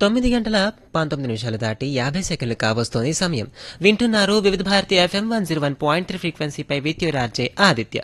తొమ్మిది గంటల పంతొమ్మిది నిమిషాలు దాటి యాభై సెకండ్లు కావస్తోంది సమయం వింటున్నారు Vividh Bharati FM one zero one point three ఫ్రీక్వెన్సీపై విద్యురార్జే ఆదిత్య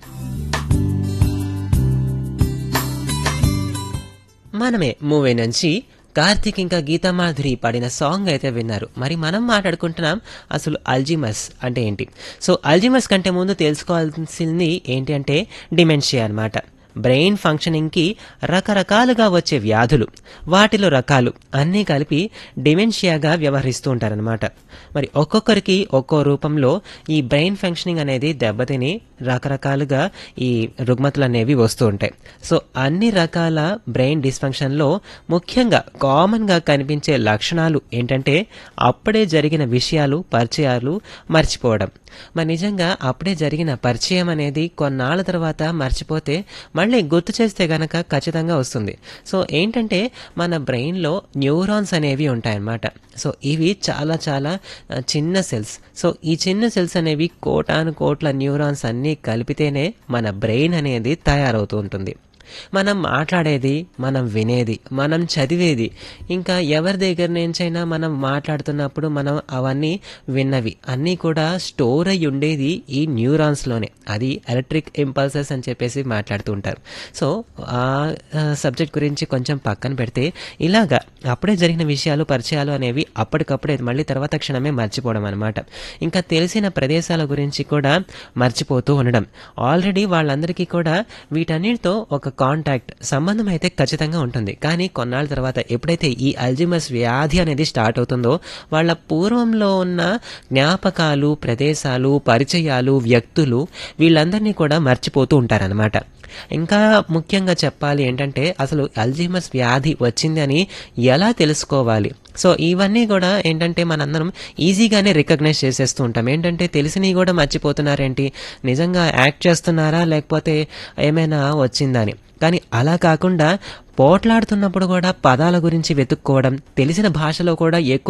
మనమే మూవీ నుంచి కార్తీక్ ఇంకా గీతామాధురి పాడిన సాంగ్ అయితే విన్నారు మరి మనం మాట్లాడుకుంటున్నాం అసలు అల్జిమస్ అంటే ఏంటి సో అల్జిమస్ కంటే ముందు తెలుసుకోవాల్సింది ఏంటి అంటే డిమెన్షియా అన్నమాట బ్రెయిన్ ఫంక్షనింగ్కి రకరకాలుగా వచ్చే వ్యాధులు వాటిలో రకాలు అన్నీ కలిపి డిమెన్షియాగా వ్యవహరిస్తూ ఉంటారనమాట మరి ఒక్కొక్కరికి ఒక్కో రూపంలో ఈ బ్రెయిన్ ఫంక్షనింగ్ అనేది దెబ్బతిని రకరకాలుగా ఈ రుగ్మతులు అనేవి వస్తూ ఉంటాయి సో అన్ని రకాల బ్రెయిన్ డిస్ఫంక్షన్లో ముఖ్యంగా కామన్గా కనిపించే లక్షణాలు ఏంటంటే అప్పుడే జరిగిన విషయాలు పరిచయాలు మర్చిపోవడం మరి నిజంగా అప్పుడే జరిగిన పరిచయం అనేది కొన్నాళ్ళ తర్వాత మర్చిపోతే మళ్ళీ గుర్తు చేస్తే గనక ఖచ్చితంగా వస్తుంది సో ఏంటంటే మన బ్రెయిన్లో న్యూరాన్స్ అనేవి ఉంటాయన్నమాట సో ఇవి చాలా చాలా ఆ, చిన్న సెల్స్ సో ఈ చిన్న సెల్స్ అనేవి కోటాను కోట్ల న్యూరాన్స్ అన్నీ కలిపితేనే మన బ్రెయిన్ అనేది తయారవుతూ ఉంటుంది మనం మాట్లాడేది మనం వినేది మనం చదివేది ఇంకా ఎవరి దగ్గర నుంచైనా మనం మాట్లాడుతున్నప్పుడు మనం అవన్నీ విన్నవి అన్నీ కూడా స్టోర్ అయి ఉండేది ఈ న్యూరాన్స్లోనే అది ఎలక్ట్రిక్ ఇంపల్సెస్ అని చెప్పేసి మాట్లాడుతూ ఉంటారు సో ఆ సబ్జెక్ట్ గురించి కొంచెం పక్కన పెడితే ఇలాగా అప్పుడే జరిగిన విషయాలు పరిచయాలు అనేవి అప్పటికప్పుడే మళ్ళీ తర్వాత క్షణమే మర్చిపోవడం అనమాట ఇంకా తెలిసిన ప్రదేశాల గురించి కూడా మర్చిపోతూ ఉండడం ఆల్రెడీ వాళ్ళందరికీ కూడా వీటన్నిటితో ఒక కాంటాక్ట్ సంబంధం అయితే ఖచ్చితంగా ఉంటుంది కానీ కొన్నాళ్ళ తర్వాత ఎప్పుడైతే ఈ అల్జిమస్ వ్యాధి అనేది స్టార్ట్ అవుతుందో వాళ్ళ పూర్వంలో ఉన్న జ్ఞాపకాలు ప్రదేశాలు పరిచయాలు వ్యక్తులు వీళ్ళందరినీ కూడా మర్చిపోతూ ఉంటారనమాట ఇంకా ముఖ్యంగా చెప్పాలి ఏంటంటే అసలు అల్జీమస్ వ్యాధి వచ్చింది అని ఎలా తెలుసుకోవాలి సో ఇవన్నీ కూడా ఏంటంటే మనందరం ఈజీగానే రికగ్నైజ్ చేసేస్తూ ఉంటాం ఏంటంటే తెలిసినవి కూడా మర్చిపోతున్నారేంటి నిజంగా యాక్ట్ చేస్తున్నారా లేకపోతే ఏమైనా వచ్చిందని కానీ అలా కాకుండా పోట్లాడుతున్నప్పుడు కూడా పదాల గురించి వెతుక్కోవడం తెలిసిన భాషలో కూడా ఎక్కువ